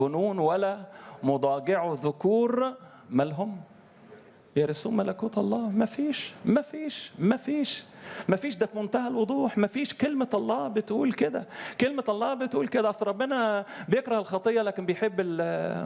جنون ولا مضاجع ذكور مالهم يرثون ملكوت الله ما فيش ما فيش ما فيش ما فيش ده في منتهى الوضوح ما فيش كلمة الله بتقول كده كلمة الله بتقول كده أصل ربنا بيكره الخطية لكن بيحب ال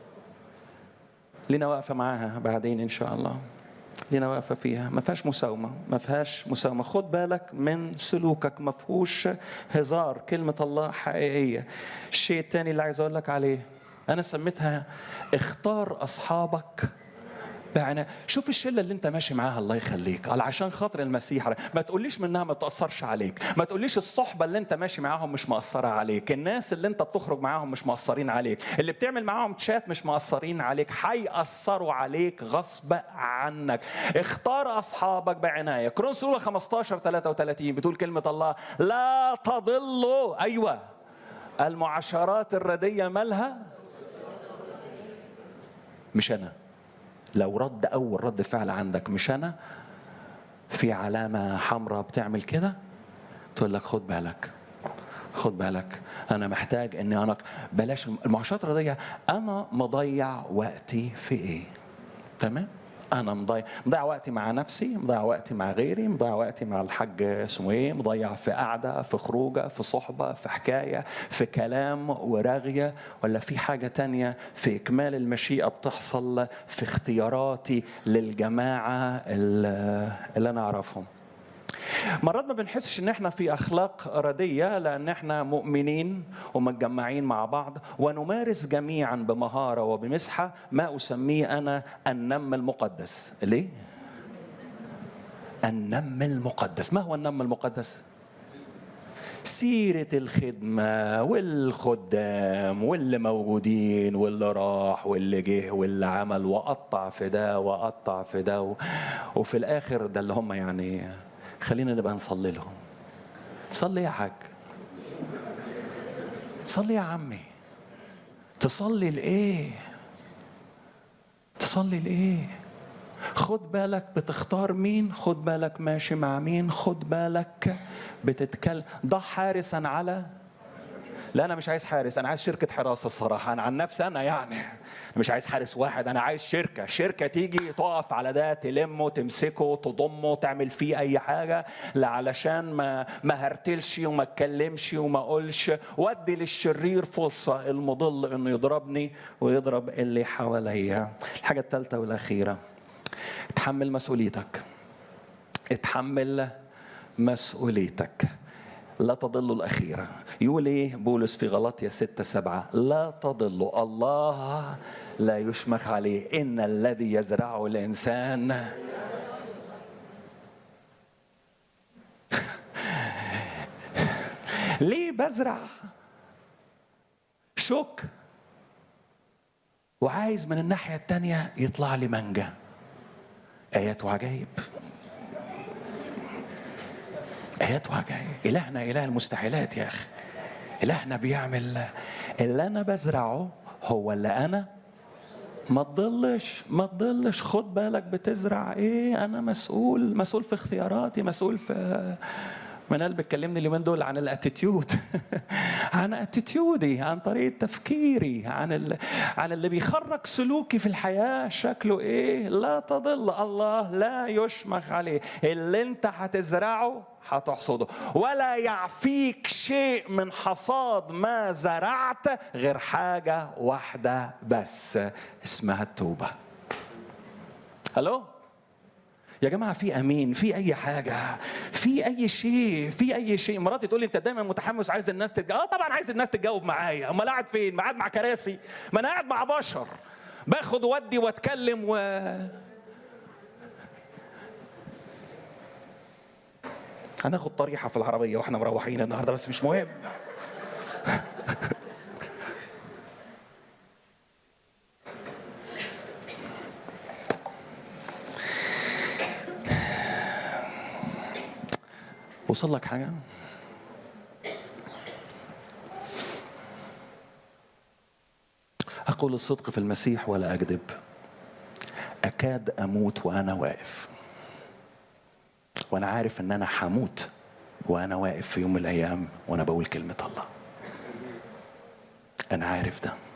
لينا واقفة معاها بعدين إن شاء الله لينا واقفة فيها ما فيهاش مساومة ما فيهاش مساومة خد بالك من سلوكك ما فيهوش هزار كلمة الله حقيقية الشيء الثاني اللي عايز أقول لك عليه أنا سميتها اختار أصحابك بعناء شوف الشله اللي انت ماشي معاها الله يخليك قال عشان خاطر المسيح ما تقوليش منها ما تاثرش عليك ما تقوليش الصحبه اللي انت ماشي معاهم مش مأثره عليك الناس اللي انت بتخرج معاهم مش مأثرين عليك اللي بتعمل معاهم تشات مش مأثرين عليك هيأثروا عليك غصب عنك اختار اصحابك بعنايه كرونس الاولى 15 33 بتقول كلمه الله لا تضلوا ايوه المعاشرات الرديه مالها مش انا لو رد اول رد فعل عندك مش انا في علامه حمراء بتعمل كده تقول لك خد بالك خد بالك انا محتاج اني انا بلاش المعاشرات الرياضيه انا مضيع وقتي في ايه تمام انا مضيع مضيع وقتي مع نفسي مضيع وقتي مع غيري مضيع وقتي مع الحاج اسمه ايه مضيع في قعده في خروجه في صحبه في حكايه في كلام ورغيه ولا في حاجه تانية في اكمال المشيئه بتحصل في اختياراتي للجماعه اللي انا اعرفهم مرات ما بنحسش ان احنا في اخلاق رديه لان احنا مؤمنين ومتجمعين مع بعض ونمارس جميعا بمهاره وبمسحه ما اسميه انا النم المقدس ليه النم المقدس ما هو النم المقدس سيرة الخدمة والخدام واللي موجودين واللي راح واللي جه واللي عمل وقطع في ده وقطع في ده وفي الآخر ده اللي هم يعني خلينا نبقى نصلي لهم صلي يا حاج صلي يا عمي تصلي لايه تصلي لايه خد بالك بتختار مين خد بالك ماشي مع مين خد بالك بتتكلم ضع حارسا على لا انا مش عايز حارس انا عايز شركه حراسه الصراحه انا عن نفسي انا يعني مش عايز حارس واحد انا عايز شركه شركه تيجي تقف على ده تلمه تمسكه تضمه تعمل فيه اي حاجه لا علشان ما ما هرتلش وما اتكلمش وما اقولش وادي للشرير فرصه المضل انه يضربني ويضرب اللي حواليا الحاجه الثالثه والاخيره اتحمل مسؤوليتك اتحمل مسؤوليتك لا تضلوا الأخيرة يقول إيه بولس في غلطية ستة سبعة لا تضلوا الله لا يشمخ عليه إن الذي يزرعه الإنسان ليه بزرع شوك وعايز من الناحية التانية يطلع لي مانجا آيات وعجائب آيات وعجائب إلهنا إله المستحيلات يا أخي إلهنا بيعمل اللي أنا بزرعه هو اللي أنا ما تضلش ما تضلش خد بالك بتزرع ايه انا مسؤول مسؤول في اختياراتي مسؤول في من قلب اتكلمني اليومين دول عن الاتيتيود عن اتيتيودي عن طريقه تفكيري عن ال... عن اللي بيخرج سلوكي في الحياه شكله ايه لا تضل الله لا يشمخ عليه اللي انت هتزرعه هتحصده ولا يعفيك شيء من حصاد ما زرعت غير حاجه واحده بس اسمها التوبه الو يا جماعه في امين في اي حاجه في اي شيء في اي شيء مراتي تقول لي انت دايما متحمس عايز الناس تتجاوب اه طبعا عايز الناس تتجاوب معايا امال قاعد فين ما قاعد مع كراسي ما انا قاعد مع بشر باخد ودي واتكلم و هناخد طريحه في العربيه واحنا مروحين النهارده بس مش مهم وصل لك حاجة؟ أقول الصدق في المسيح ولا أكذب أكاد أموت وأنا واقف وأنا عارف إن أنا هموت وأنا واقف في يوم من الأيام وأنا بقول كلمة الله أنا عارف ده